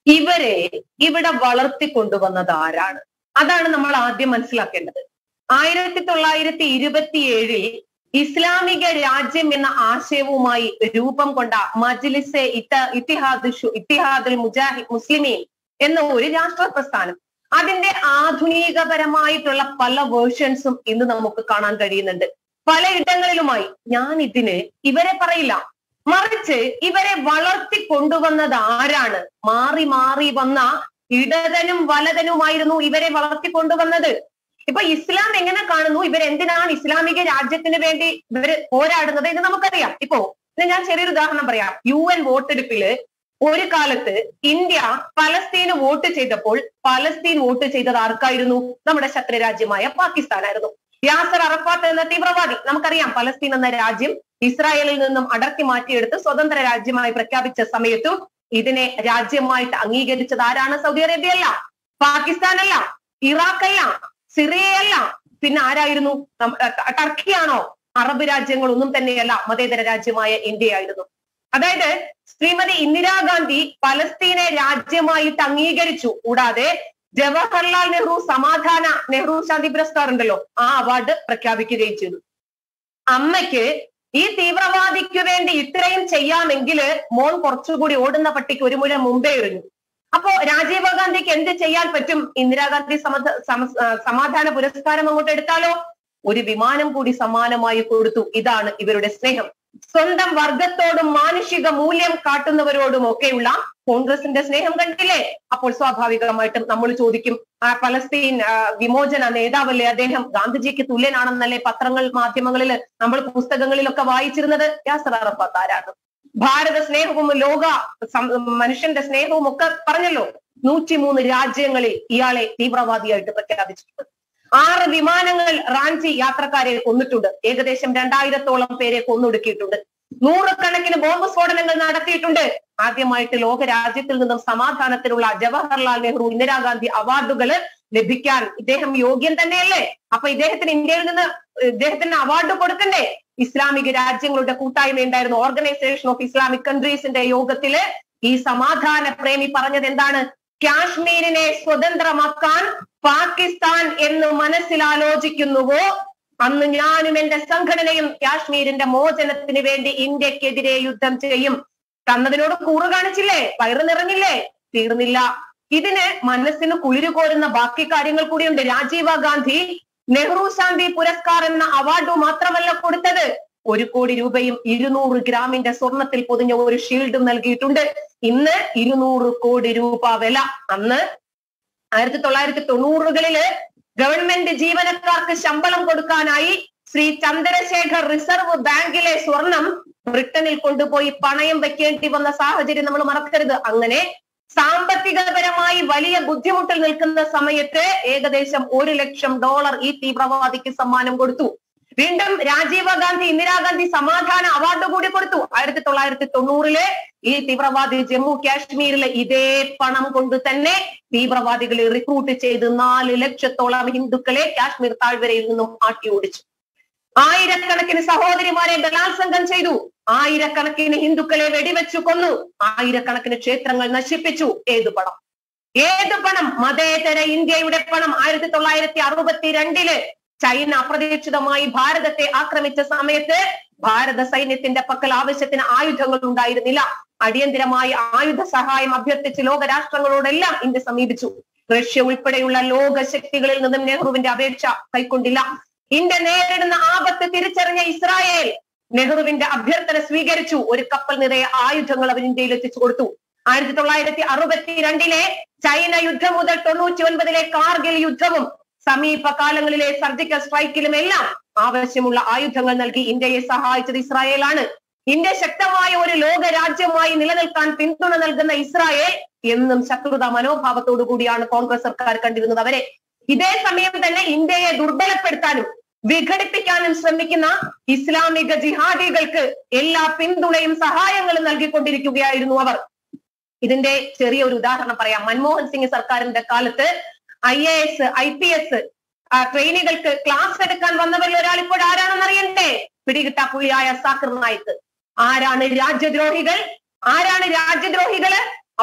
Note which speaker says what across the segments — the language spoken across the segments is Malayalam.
Speaker 1: ഇവരെ ഇവിടെ വളർത്തിക്കൊണ്ടുവന്നത് ആരാണ് അതാണ് നമ്മൾ ആദ്യം മനസ്സിലാക്കേണ്ടത് ആയിരത്തി തൊള്ളായിരത്തി ഇരുപത്തിയേഴിൽ ഇസ്ലാമിക രാജ്യം എന്ന ആശയവുമായി രൂപം കൊണ്ട മജ്ലിസെ ഇത്ത ഇത്തിഹാദ് ഷു- ഇത്തിഹാദുൽ മുജാഹി മുസ്ലിമീൻ എന്ന ഒരു രാഷ്ട്ര പ്രസ്ഥാനം അതിന്റെ ആധുനികപരമായിട്ടുള്ള പല വേർഷൻസും ഇന്ന് നമുക്ക് കാണാൻ കഴിയുന്നുണ്ട് പലയിടങ്ങളിലുമായി ഞാൻ ഇതിന് ഇവരെ പറയില്ല മറിച്ച് ഇവരെ വളർത്തി കൊണ്ടുവന്നത് ആരാണ് മാറി മാറി വന്ന ഇടതനും വലതനുമായിരുന്നു ഇവരെ വളർത്തി കൊണ്ടുവന്നത് ഇപ്പൊ ഇസ്ലാം എങ്ങനെ കാണുന്നു ഇവരെന്തിനാണ് ഇസ്ലാമിക രാജ്യത്തിന് വേണ്ടി ഇവര് പോരാടുന്നത് എന്ന് നമുക്കറിയാം ഇപ്പോ ഇത് ഞാൻ ചെറിയൊരു ഉദാഹരണം പറയാം യു എൻ വോട്ടെടുപ്പില് ഒരു കാലത്ത് ഇന്ത്യ പലസ്തീന് വോട്ട് ചെയ്തപ്പോൾ പലസ്തീൻ വോട്ട് ചെയ്തത് ആർക്കായിരുന്നു നമ്മുടെ ശത്രു രാജ്യമായ പാകിസ്ഥാനായിരുന്നു യാസർ അറഫാത്ത് എന്ന തീവ്രവാദി നമുക്കറിയാം പലസ്തീൻ എന്ന രാജ്യം ഇസ്രായേലിൽ നിന്നും അടർത്തി മാറ്റിയെടുത്ത് സ്വതന്ത്ര രാജ്യമായി പ്രഖ്യാപിച്ച സമയത്തും ഇതിനെ രാജ്യമായിട്ട് അംഗീകരിച്ചത് ആരാണ് സൗദി അറേബ്യ അല്ല പാകിസ്ഥാനല്ല ഇറാഖല്ല സിറിയയല്ല പിന്നെ ആരായിരുന്നു നമ്മ- ട- ടർക്കിയാണോ അറബ് രാജ്യങ്ങളൊന്നും തന്നെയല്ല മതേതര രാജ്യമായ ഇന്ത്യയായിരുന്നു അതായത് ശ്രീമതി ഇന്ദിരാഗാന്ധി പലസ്തീനെ രാജ്യമായിട്ട് അംഗീകരിച്ചു കൂടാതെ ജവഹർലാൽ നെഹ്റു സമാധാന നെഹ്റു ശാന്തി പുരസ്കാർ ഉണ്ടല്ലോ ആ അവാർഡ് പ്രഖ്യാപിക്കുകയും ചെയ്തു അമ്മയ്ക്ക് ഈ തീവ്രവാദിക്ക് വേണ്ടി ഇത്രയും ചെയ്യാമെങ്കിൽ മോൻ കുറച്ചുകൂടി ഓടുന്ന പട്ടിക്ക് ഒരു മുഴ മുമ്പേ എറിഞ്ഞു അപ്പോ രാജീവ് ഗാന്ധിക്ക് എന്ത് ചെയ്യാൻ പറ്റും ഇന്ദിരാഗാന്ധി സമത സമ- ആ, സമാധാന പുരസ്കാരം അങ്ങോട്ട് എടുത്താലോ ഒരു വിമാനം കൂടി സമ്മാനമായി കൊടുത്തു ഇതാണ് ഇവരുടെ സ്നേഹം സ്വന്തം വർഗത്തോടും മാനുഷിക മൂല്യം കാട്ടുന്നവരോടും ഒക്കെയുള്ള കോൺഗ്രസിന്റെ സ്നേഹം കണ്ടില്ലേ അപ്പോൾ സ്വാഭാവികമായിട്ടും നമ്മൾ ചോദിക്കും ആ പലസ്തീൻ ആ, വിമോചന നേതാവല്ലേ അദ്ദേഹം ഗാന്ധിജിക്ക് തുല്യനാണെന്നല്ലേ പത്രങ്ങൾ മാധ്യമങ്ങളിൽ നമ്മൾ പുസ്തകങ്ങളിലൊക്കെ വായിച്ചിരുന്നത് യാസർ അറഫാത്ത് ആരാണ് ഭാരത സ്നേഹവും ലോക സം- മനുഷ്യന്റെ സ്നേഹവും ഒക്കെ പറഞ്ഞല്ലോ നൂറ്റിമൂന്ന് രാജ്യങ്ങളിൽ ഇയാളെ തീവ്രവാദിയായിട്ട് പ്രഖ്യാപിച്ചിട്ടുണ്ട് ആറ് വിമാനങ്ങൾ റാഞ്ചി യാത്രക്കാരെ കൊന്നിട്ടുണ്ട് ഏകദേശം രണ്ടായിരത്തോളം പേരെ കൊന്നൊടുക്കിയിട്ടുണ്ട് നൂറുകണക്കിന് ബോംബ് സ്ഫോടനങ്ങൾ നടത്തിയിട്ടുണ്ട് ആദ്യമായിട്ട് ലോക രാജ്യത്തിൽ നിന്നും സമാധാനത്തിനുള്ള ജവഹർലാൽ നെഹ്റു ഇന്ദിരാഗാന്ധി അവാർഡുകൾ ലഭിക്കാൻ ഇദ്ദേഹം യോഗ്യൻ തന്നെയല്ലേ അപ്പൊ ഇദ്ദേഹത്തിന് ഇന്ത്യയിൽ നിന്ന് ഇദ്ദേഹത്തിന് അവാർഡ് കൊടുക്കണ്ടേ ഇസ്ലാമിക രാജ്യങ്ങളുടെ കൂട്ടായ്മ ഉണ്ടായിരുന്നു ഓർഗനൈസേഷൻ ഓഫ് ഇസ്ലാമിക് കൺട്രീസിന്റെ യോഗത്തില് ഈ സമാധാന പ്രേമി പറഞ്ഞത് എന്താണ് കാശ്മീരിനെ സ്വതന്ത്രമാക്കാൻ പാകിസ്ഥാൻ എന്ന് മനസ്സിലാലോചിക്കുന്നുവോ അന്ന് ഞാനും എന്റെ സംഘടനയും കാശ്മീരിന്റെ മോചനത്തിന് വേണ്ടി ഇന്ത്യക്കെതിരെ യുദ്ധം ചെയ്യും തന്നതിനോട് കൂറ് കാണിച്ചില്ലേ വയറ് നിറഞ്ഞില്ലേ തീർന്നില്ല ഇതിന് മനസ്സിന് കുളിരു കോരുന്ന ബാക്കി കാര്യങ്ങൾ കൂടിയുണ്ട് രാജീവ് ഗാന്ധി നെഹ്റു ശാന്തി പുരസ്കാർ എന്ന അവാർഡ് മാത്രമല്ല കൊടുത്തത് ഒരു കോടി രൂപയും ഇരുന്നൂറ് ഗ്രാമിന്റെ സ്വർണത്തിൽ പൊതിഞ്ഞ ഒരു ഷീൽഡും നൽകിയിട്ടുണ്ട് ഇന്ന് ഇരുന്നൂറ് കോടി രൂപ വില അന്ന് ആയിരത്തി തൊള്ളായിരത്തി തൊണ്ണൂറുകളില് ഗവൺമെന്റ് ജീവനക്കാർക്ക് ശമ്പളം കൊടുക്കാനായി ശ്രീ ചന്ദ്രശേഖർ റിസർവ് ബാങ്കിലെ സ്വർണം ബ്രിട്ടനിൽ കൊണ്ടുപോയി പണയം വെക്കേണ്ടി വന്ന സാഹചര്യം നമ്മൾ മറക്കരുത് അങ്ങനെ സാമ്പത്തികപരമായി വലിയ ബുദ്ധിമുട്ടിൽ നിൽക്കുന്ന സമയത്ത് ഏകദേശം ഒരു ലക്ഷം ഡോളർ ഈ തീവ്രവാദിക്ക് സമ്മാനം കൊടുത്തു വീണ്ടും രാജീവ് ഗാന്ധി ഇന്ദിരാഗാന്ധി സമാധാന അവാർഡ് കൂടി കൊടുത്തു ആയിരത്തി തൊള്ളായിരത്തി തൊണ്ണൂറിലെ ഈ തീവ്രവാദി ജമ്മു കാശ്മീരിലെ ഇതേ പണം കൊണ്ട് തന്നെ തീവ്രവാദികളെ റിക്രൂട്ട് ചെയ്ത് നാല് ലക്ഷത്തോളം ഹിന്ദുക്കളെ കാശ്മീർ താഴ്വരയിൽ നിന്നും ആട്ടി ഓടിച്ചു ആയിരക്കണക്കിന് സഹോദരിമാരെ ബലാത്സംഗം ചെയ്തു ആയിരക്കണക്കിന് ഹിന്ദുക്കളെ വെടിവെച്ചു കൊന്നു ആയിരക്കണക്കിന് ക്ഷേത്രങ്ങൾ നശിപ്പിച്ചു ഏതു പണം ഏത് പണം മതേതര ഇന്ത്യയുടെ പണം ആയിരത്തി തൊള്ളായിരത്തി അറുപത്തിരണ്ടില് ചൈന അപ്രതീക്ഷിതമായി ഭാരതത്തെ ആക്രമിച്ച സമയത്ത് ഭാരത സൈന്യത്തിന്റെ പക്കൽ ആവശ്യത്തിന് ആയുധങ്ങൾ ഉണ്ടായിരുന്നില്ല അടിയന്തിരമായി ആയുധ സഹായം അഭ്യർത്ഥിച്ച് ലോകരാഷ്ട്രങ്ങളോടെല്ലാം ഇന്ത്യ സമീപിച്ചു റഷ്യ ഉൾപ്പെടെയുള്ള ലോക ശക്തികളിൽ നിന്നും നെഹ്റുവിന്റെ അപേക്ഷ കൈക്കൊണ്ടില്ല ഇന്ത്യ നേരിടുന്ന ആപത്ത് തിരിച്ചറിഞ്ഞ ഇസ്രായേൽ നെഹ്റുവിന്റെ അഭ്യർത്ഥന സ്വീകരിച്ചു ഒരു കപ്പൽ നിറയെ ആയുധങ്ങൾ അവർ ഇന്ത്യയിൽ എത്തിച്ചു കൊടുത്തു ആയിരത്തി തൊള്ളായിരത്തി അറുപത്തിരണ്ടിലെ ചൈന യുദ്ധം മുതൽ തൊണ്ണൂറ്റി ഒൻപതിലെ കാർഗിൽ യുദ്ധവും സമീപ കാലങ്ങളിലെ സർജിക്കൽ സ്ട്രൈക്കിലും എല്ലാം ആവശ്യമുള്ള ആയുധങ്ങൾ നൽകി ഇന്ത്യയെ സഹായിച്ചത് ഇസ്രായേലാണ് ഇന്ത്യ ശക്തമായ ഒരു ലോക രാജ്യമായി നിലനിൽക്കാൻ പിന്തുണ നൽകുന്ന ഇസ്രായേൽ എന്നും ശത്രുത മനോഭാവത്തോടു കൂടിയാണ് കോൺഗ്രസ് സർക്കാർ കണ്ടിരുന്നത് അവരെ ഇതേ സമയം തന്നെ ഇന്ത്യയെ ദുർബലപ്പെടുത്താനും വിഘടിപ്പിക്കാനും ശ്രമിക്കുന്ന ഇസ്ലാമിക ജിഹാദികൾക്ക് എല്ലാ പിന്തുണയും സഹായങ്ങളും നൽകിക്കൊണ്ടിരിക്കുകയായിരുന്നു അവർ ഇതിന്റെ ചെറിയ ഒരു ഉദാഹരണം പറയാം മൻമോഹൻ സിംഗ് സർക്കാരിന്റെ കാലത്ത് I A S I P S ട്രെയിനികൾക്ക് ക്ലാസ് എടുക്കാൻ വന്നവരിൽ ഒരാൾ ഇപ്പോൾ ആരാണെന്ന് അറിയണ്ടേ പിടികിട്ടാപ്പുള്ളിയായ സാക്കിർ നായിക്ക് ആരാണ് രാജ്യദ്രോഹികൾ ആരാണ് രാജ്യദ്രോഹികള് അപ്പോ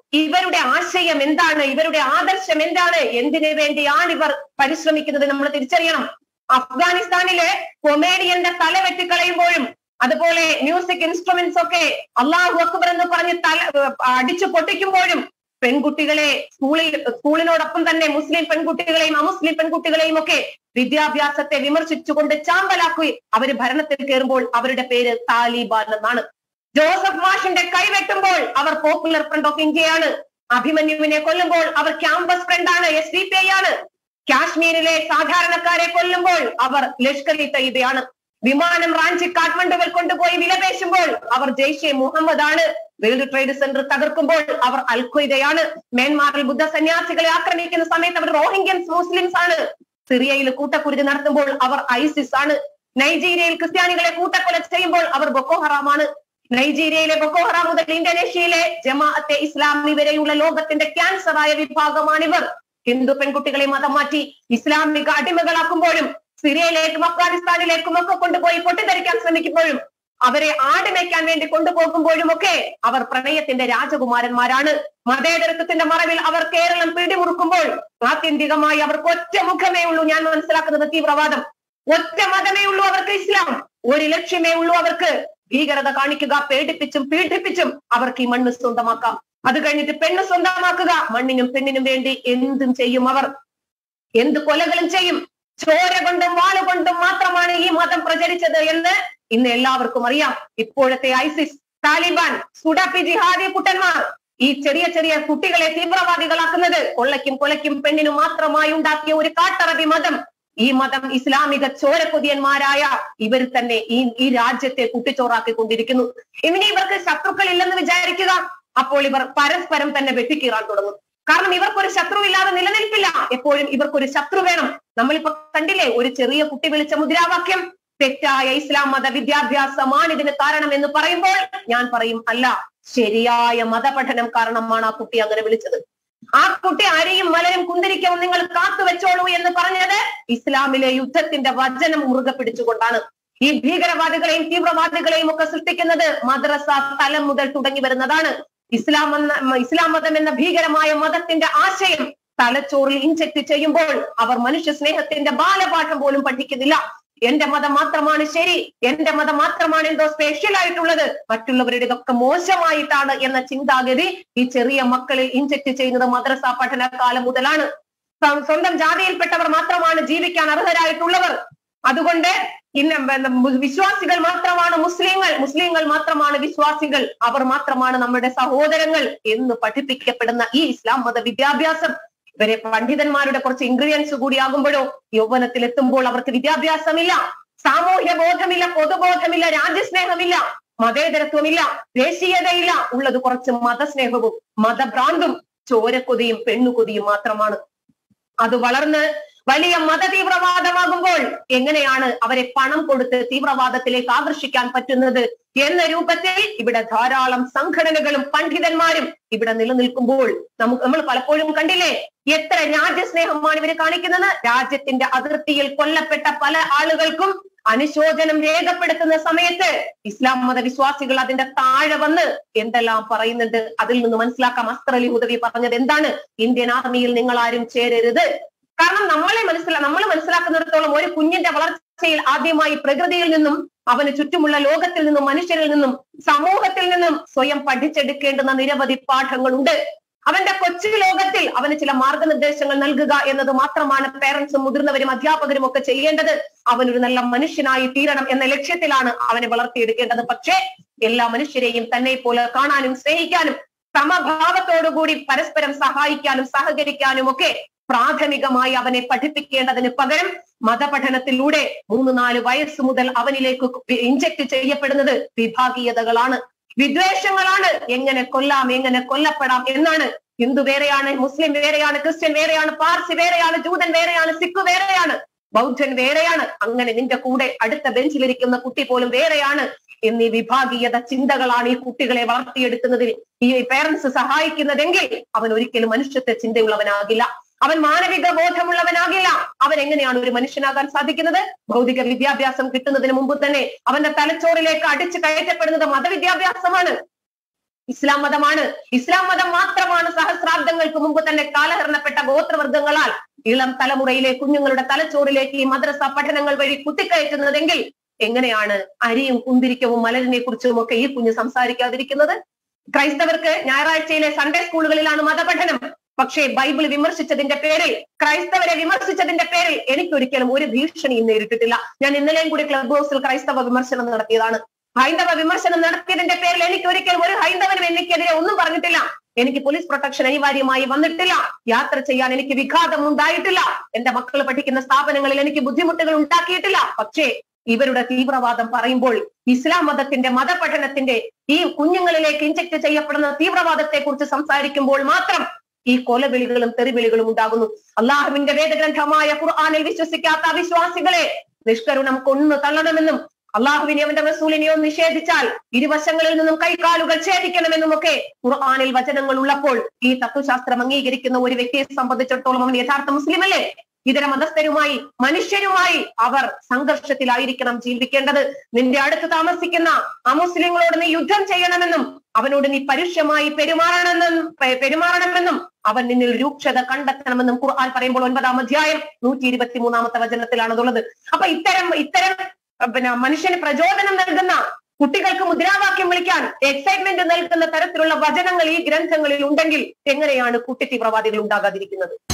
Speaker 1: ഇവരുടെ ആശയം എന്താണ് ഇവരുടെ ആദർശം എന്താണ് എന്തിനു വേണ്ടിയാണ് ഇവർ പരിശ്രമിക്കുന്നത് നമ്മൾ തിരിച്ചറിയണം അഫ്ഗാനിസ്ഥാനിലെ കൊമേഡിയന്റെ തല വെട്ടിക്കളയുമ്പോഴും അതുപോലെ മ്യൂസിക് ഇൻസ്ട്രുമെന്റ്സ് ഒക്കെ അള്ളാഹു അക്ബർ എന്ന് പറഞ്ഞ് തല അടിച്ചു പൊട്ടിക്കുമ്പോഴും പെൺകുട്ടികളെ സ്കൂളിൽ സ്കൂളിനോടൊപ്പം തന്നെ മുസ്ലിം പെൺകുട്ടികളെയും അമുസ്ലിം പെൺകുട്ടികളെയും ഒക്കെ വിദ്യാഭ്യാസത്തെ വിമർശിച്ചുകൊണ്ട് ചാമ്പലാക്കുകയും അവര് ഭരണത്തിൽ കയറുമ്പോൾ അവരുടെ പേര് താലിബാൻ എന്നാണ് ജോസഫ് മാഷിന്റെ കൈവെട്ടുമ്പോൾ അവർ പോപ്പുലർ ഫ്രണ്ട് ഓഫ് ഇന്ത്യയാണ് അഭിമന്യുവിനെ കൊല്ലുമ്പോൾ അവർ ക്യാമ്പസ് ഫ്രണ്ടാണ് എസ് ഡി പി ഐ ആണ് കാശ്മീരിലെ സാധാരണക്കാരെ കൊല്ലുമ്പോൾ അവർ ലഷ്കർ ഇ തയ്യബയാണ് വിമാനം റാഞ്ചി കാഠ്മണ്ഡുവിൽ കൊണ്ടുപോയി വിലപേശുമ്പോൾ അവർ ജെയ്ഷെ മുഹമ്മദ് ആണ് വേൾഡ് ട്രേഡ് സെന്റർ തകർക്കുമ്പോൾ അവർ അൽഖ്വയ്ദയാണ് മ്യാൻമാറിൽ ബുദ്ധ സന്യാസികളെ ആക്രമിക്കുന്ന സമയത്ത് അവർ റോഹിംഗ്യൻസ് മുസ്ലിംസ് ആണ് സിറിയയിൽ കൂട്ടക്കുരുതി നടത്തുമ്പോൾ അവർ ഐസിസ് ആണ് നൈജീരിയയിൽ ക്രിസ്ത്യാനികളെ കൂട്ടക്കൊല ചെയ്യുമ്പോൾ അവർ ബൊക്കോ ഹറാമാണ് നൈജീരിയയിലെ ബൊക്കോ ഹറാം മുതൽ ഇന്തോനേഷ്യയിലെ ജമാഅത്തെ ഇസ്ലാമി വരെയുള്ള ലോകത്തിന്റെ ക്യാൻസറായ വിഭാഗമാണിവർ ഹിന്ദു പെൺകുട്ടികളെ മതം മാറ്റി ഇസ്ലാമിക അടിമകളാക്കുമ്പോഴും സിറിയയിലേക്കും അഫ്ഗാനിസ്ഥാനിലേക്കും ഒക്കെ കൊണ്ടുപോയി പൊട്ടിത്തെറിക്കാൻ ശ്രമിക്കുമ്പോഴും അവരെ ആടിമയ്ക്കാൻ വേണ്ടി കൊണ്ടുപോകുമ്പോഴും ഒക്കെ അവർ പ്രണയത്തിന്റെ രാജകുമാരന്മാരാണ് മതേതരത്വത്തിന്റെ മറവിൽ അവർ കേരളം പിടിമുറുക്കുമ്പോൾ ആത്യന്തികമായി അവർക്ക് ഒറ്റ മുഖമേ ഉള്ളൂ ഞാൻ മനസ്സിലാക്കുന്നത് തീവ്രവാദം ഒറ്റ മതമേ ഉള്ളൂ അവർക്ക് ഇസ്ലാം ഒരു ലക്ഷ്യമേ ഉള്ളൂ അവർക്ക് ഭീകരത കാണിക്കുക പേടിപ്പിച്ചും പീഡിപ്പിച്ചും അവർക്ക് ഈ മണ്ണ് സ്വന്തമാക്കാം അത് കഴിഞ്ഞിട്ട് പെണ്ണ് സ്വന്തമാക്കുക മണ്ണിനും പെണ്ണിനും വേണ്ടി എന്തും ചെയ്യും അവർ എന്ത് കൊലകളും ചെയ്യും ചോര കൊണ്ടും വാളുകൊണ്ടും മാത്രമാണ് ഈ മതം പ്രചരിച്ചത് എന്ന് ഇന്ന് എല്ലാവർക്കും അറിയാം ഇപ്പോഴത്തെ ഐസിസ് താലിബാൻ സുഡാപ്പി ജിഹാദി കുട്ടന്മാർ ഈ ചെറിയ ചെറിയ കുട്ടികളെ തീവ്രവാദികളാക്കുന്നത് കൊള്ളയ്ക്കും കൊലയ്ക്കും പെണ്ണിനും മാത്രമായി ഉണ്ടാക്കിയ ഒരു കാട്ടറബി മതം ഈ മതം ഇസ്ലാമിക ചോരക്കൊതിയന്മാരായ ഇവർ തന്നെ ഈ ഈ രാജ്യത്തെ കുട്ടിച്ചോറാക്കിക്കൊണ്ടിരിക്കുന്നു ഇനി ഇവർക്ക് ശത്രുക്കൾ ഇല്ലെന്ന് വിചാരിക്കുക അപ്പോൾ ഇവർ പരസ്പരം തന്നെ വെട്ടിക്കീറാൻ തുടങ്ങും കാരണം ഇവർക്കൊരു ശത്രുവില്ലാതെ നിലനിൽപ്പില്ല എപ്പോഴും ഇവർക്കൊരു ശത്രു വേണം നമ്മളിപ്പോ കണ്ടില്ലേ ഒരു ചെറിയ കുട്ടി വിളിച്ച മുദ്രാവാക്യം തെറ്റായ ഇസ്ലാം മത വിദ്യാഭ്യാസമാണ് ഇതിന് കാരണം എന്ന് പറയുമ്പോൾ ഞാൻ പറയും അല്ല ശരിയായ മതപഠനം കാരണമാണ് ആ കുട്ടി അങ്ങനെ വിളിച്ചത് ആ കുട്ടി ആരെയും മലരും കുന്തിരിക്കവും നിങ്ങൾ കാത്തു വെച്ചോളൂ എന്ന് പറഞ്ഞത് ഇസ്ലാമിലെ യുദ്ധത്തിന്റെ വചനം മുറുകെ പിടിച്ചുകൊണ്ടാണ് ഈ ഭീകരവാദികളെയും തീവ്രവാദികളെയും ഒക്കെ സൃഷ്ടിക്കുന്നത് മദ്രസ തലം മുതൽ തുടങ്ങി വരുന്നതാണ് ഇസ്ലാം എന്ന ഇസ്ലാം മതം എന്ന ഭീകരമായ മതത്തിന്റെ ആശയം തലച്ചോറിൽ ഇൻജക്ട് ചെയ്യുമ്പോൾ അവർ മനുഷ്യ സ്നേഹത്തിന്റെ ബാലപാഠം പോലും പഠിക്കുന്നില്ല എന്റെ മതം മാത്രമാണ് ശരി എന്റെ മതം മാത്രമാണ് എന്തോ സ്പെഷ്യൽ ആയിട്ടുള്ളത് മറ്റുള്ളവരുടെ ഇതൊക്കെ മോശമായിട്ടാണ് എന്ന ചിന്താഗതി ഈ ചെറിയ മക്കളിൽ ഇൻജക്ട് ചെയ്യുന്നത് മദ്രസ പഠന കാലം മുതലാണ് സ്വ- സ്വന്തം ജാതിയിൽപ്പെട്ടവർ മാത്രമാണ് ജീവിക്കാൻ അർഹരായിട്ടുള്ളവർ അതുകൊണ്ട് ഇന്ന് വിശ്വാസികൾ മാത്രമാണ് മുസ്ലിങ്ങൾ മുസ്ലിങ്ങൾ മാത്രമാണ് വിശ്വാസികൾ അവർ മാത്രമാണ് നമ്മുടെ സഹോദരങ്ങൾ എന്ന് പഠിപ്പിക്കപ്പെടുന്ന ഈ ഇസ്ലാം മത വിദ്യാഭ്യാസം ഇവരെ പണ്ഡിതന്മാരുടെ കുറച്ച് ഇൻഗ്രീഡിയൻസ് കൂടിയാകുമ്പോഴോ യൗവനത്തിൽ എത്തുമ്പോൾ അവർക്ക് വിദ്യാഭ്യാസമില്ല സാമൂഹ്യ ബോധമില്ല പൊതുബോധമില്ല രാജ്യസ്നേഹമില്ല മതേതരത്വമില്ല ദേശീയതയില്ല ഉള്ളത് കുറച്ച് മതസ്നേഹവും മതഭ്രാന്തും ചോരക്കൊതിയും പെണ്ണുകൊതിയും മാത്രമാണ് അത് വളർന്ന് വലിയ മത തീവ്രവാദമാകുമ്പോൾ എങ്ങനെയാണ് അവരെ പണം കൊടുത്ത് തീവ്രവാദത്തിലേക്ക് ആകർഷിക്കാൻ പറ്റുന്നത് എന്ന രൂപത്തിൽ ഇവിടെ ധാരാളം സംഘടനകളും പണ്ഡിതന്മാരും ഇവിടെ നിലനിൽക്കുമ്പോൾ നമുക്ക് നമ്മൾ പലപ്പോഴും കണ്ടില്ലേ എത്ര രാജ്യസ്നേഹമാണ് ഇവര് കാണിക്കുന്നത് രാജ്യത്തിന്റെ അതിർത്തിയിൽ കൊല്ലപ്പെട്ട പല ആളുകൾക്കും അനുശോചനം രേഖപ്പെടുത്തുന്ന സമയത്ത് ഇസ്ലാം മത വിശ്വാസികൾ അതിന്റെ താഴെ വന്ന് എന്തെല്ലാം പറയുന്നുണ്ട് അതിൽ നിന്ന് മനസ്സിലാക്കാം അസ്ത്രലി ഉദവി പറഞ്ഞത് എന്താണ് ഇന്ത്യൻ ആർമിയിൽ നിങ്ങൾ ആരും ചേരരുത് കാരണം നമ്മളെ മനസ്സിലാ നമ്മൾ മനസ്സിലാക്കുന്നിടത്തോളം ഒരു കുഞ്ഞിന്റെ വളർച്ചയിൽ ആദ്യമായി പ്രകൃതിയിൽ നിന്നും അവന് ചുറ്റുമുള്ള ലോകത്തിൽ നിന്നും മനുഷ്യരിൽ നിന്നും സമൂഹത്തിൽ നിന്നും സ്വയം പഠിച്ചെടുക്കേണ്ടുന്ന നിരവധി പാഠങ്ങളുണ്ട് അവന്റെ കൊച്ചു ലോകത്തിൽ അവന് ചില മാർഗനിർദ്ദേശങ്ങൾ നൽകുക എന്നത് മാത്രമാണ് പേരൻസും മുതിർന്നവരും അധ്യാപകരും ഒക്കെ ചെയ്യേണ്ടത് അവനൊരു നല്ല മനുഷ്യനായി തീരണം എന്ന ലക്ഷ്യത്തിലാണ് അവനെ വളർത്തിയെടുക്കേണ്ടത് പക്ഷേ എല്ലാ മനുഷ്യരെയും തന്നെ പോലെ കാണാനും സ്നേഹിക്കാനും സമഭാവത്തോടുകൂടി പരസ്പരം സഹായിക്കാനും സഹകരിക്കാനും ഒക്കെ പ്രാഥമികമായി അവനെ പഠിപ്പിക്കേണ്ടതിന് പകരം മതപഠനത്തിലൂടെ മൂന്ന് നാല് വയസ്സ് മുതൽ അവനിലേക്ക് ഇഞ്ചക്ട് ചെയ്യപ്പെടുന്നത് വിഭാഗീയതകളാണ് വിദ്വേഷങ്ങളാണ് എങ്ങനെ കൊല്ലാം എങ്ങനെ കൊല്ലപ്പെടാം എന്നാണ് ഹിന്ദു വേറെയാണ് മുസ്ലിം വേറെയാണ് ക്രിസ്ത്യൻ വേറെയാണ് പാർസി വേറെയാണ് ജൂതൻ വേറെയാണ് സിഖ് വേറെയാണ് ബൗദ്ധൻ വേറെയാണ് അങ്ങനെ നിന്റെ കൂടെ അടുത്ത ബെഞ്ചിലിരിക്കുന്ന കുട്ടി പോലും വേറെയാണ് എന്നീ വിഭാഗീയത ചിന്തകളാണ് ഈ കുട്ടികളെ വളർത്തിയെടുക്കുന്നതിൽ ഈ പേരൻസ് സഹായിക്കുന്നതെങ്കിൽ അവൻ ഒരിക്കലും മനുഷ്യത്വ ചിന്തയുള്ളവനാകില്ല അവൻ മാനവിക ബോധമുള്ളവനാകില്ല അവൻ എങ്ങനെയാണ് ഒരു മനുഷ്യനാകാൻ സാധിക്കുന്നത് ഭൗതിക വിദ്യാഭ്യാസം കിട്ടുന്നതിന് മുമ്പ് തന്നെ അവന്റെ തലച്ചോറിലേക്ക് അടിച്ചു കയറ്റപ്പെടുന്നത് മതവിദ്യാഭ്യാസമാണ് ഇസ്ലാം മതമാണ് ഇസ്ലാം മതം മാത്രമാണ് സഹസ്രാബ്ദങ്ങൾക്ക് മുമ്പ് തന്നെ കാലഹരണപ്പെട്ട ഗോത്രവർഗങ്ങളാൽ ഇളം തലമുറയിലെ കുഞ്ഞുങ്ങളുടെ തലച്ചോറിലേക്ക് ഈ മദ്രസ പഠനങ്ങൾ വഴി കുത്തിക്കയറ്റുന്നതെങ്കിൽ എങ്ങനെയാണ് അരിയും കുന്തിരിക്കവും മലരിനെ കുറിച്ചും ഒക്കെ ഈ കുഞ്ഞ് സംസാരിക്കാതിരിക്കുന്നത് ക്രൈസ്തവർക്ക് ഞായറാഴ്ചയിലെ സൺഡേ സ്കൂളുകളിലാണ് മതപഠനം പക്ഷേ ബൈബിൾ വിമർശിച്ചതിന്റെ പേരിൽ ക്രൈസ്തവരെ വിമർശിച്ചതിന്റെ പേരിൽ എനിക്കൊരിക്കലും ഒരു ഭീഷണിയും നേരിട്ടിട്ടില്ല ഞാൻ ഇന്നലെയും കൂടി ക്ലബ് ഹൗസിൽ ക്രൈസ്തവ വിമർശനം നടത്തിയതാണ് ഹൈന്ദവ വിമർശനം നടത്തിയതിന്റെ പേരിൽ എനിക്ക് ഒരിക്കലും ഒരു ഹൈന്ദവനും എനിക്കെതിരെ ഒന്നും പറഞ്ഞിട്ടില്ല എനിക്ക് പോലീസ് പ്രൊട്ടക്ഷൻ അനിവാര്യമായി വന്നിട്ടില്ല യാത്ര ചെയ്യാൻ എനിക്ക് വിഘാതം ഉണ്ടായിട്ടില്ല എന്റെ മക്കൾ പഠിക്കുന്ന സ്ഥാപനങ്ങളിൽ എനിക്ക് ബുദ്ധിമുട്ടുകൾ ഉണ്ടാക്കിയിട്ടില്ല പക്ഷേ ഇവരുടെ തീവ്രവാദം പറയുമ്പോൾ ഇസ്ലാം മതത്തിന്റെ മതപഠനത്തിന്റെ ഈ കുഞ്ഞുങ്ങളിലേക്ക് ഇഞ്ചക്ട് ചെയ്യപ്പെടുന്ന തീവ്രവാദത്തെ കുറിച്ച് സംസാരിക്കുമ്പോൾ മാത്രം ഈ കൊലവിളികളും തെറിവിളികളും ഉണ്ടാകുന്നു അള്ളാഹുവിന്റെ വേദഗ്രന്ഥമായ ഖുർആാനിൽ വിശ്വസിക്കാത്ത അവിശ്വാസികളെ നിഷ്കരുണം കൊന്നു തള്ളണമെന്നും അള്ളാഹുവിനെ അവന്റെ റസൂലിനെയോ നിഷേധിച്ചാൽ ഇരുവശങ്ങളിൽ നിന്നും കൈകാലുകൾ ഛേദിക്കണമെന്നും ഒക്കെ ഖുർആാനിൽ വചനങ്ങൾ ഉള്ളപ്പോൾ ഈ തത്വശാസ്ത്രം അംഗീകരിക്കുന്ന ഒരു വ്യക്തിയെ സംബന്ധിച്ചിടത്തോളം അവൻ യഥാർത്ഥ മുസ്ലിമല്ലേ ഇതര മതസ്ഥരുമായി മനുഷ്യരുമായി അവർ സംഘർഷത്തിലായിരിക്കണം ജീവിക്കേണ്ടത് നിന്റെ അടുത്ത് താമസിക്കുന്ന അമുസ്ലിങ്ങളോട് നീ യുദ്ധം ചെയ്യണമെന്നും അവനോട് നീ പരുഷ്യമായി പെരുമാറണമെന്നും പെ- പെരുമാറണമെന്നും അവൻ നിന്നിൽ രൂക്ഷത കണ്ടെത്തണമെന്നും ഖുർആൻ പറയുമ്പോൾ ഒൻപതാം അധ്യായം നൂറ്റി ഇരുപത്തി മൂന്നാമത്തെ വചനത്തിലാണതുള്ളത് അപ്പൊ ഇത്തരം ഇത്തരം അഹ് പിന്നെ മനുഷ്യന് പ്രചോദനം നൽകുന്ന കുട്ടികൾക്ക് മുദ്രാവാക്യം വിളിക്കാൻ എക്സൈറ്റ്മെന്റ് നൽകുന്ന തരത്തിലുള്ള വചനങ്ങൾ ഈ ഗ്രന്ഥങ്ങളിൽ ഉണ്ടെങ്കിൽ എങ്ങനെയാണ് കുട്ടി തീവ്രവാദികൾ ഉണ്ടാകാതിരിക്കുന്നത്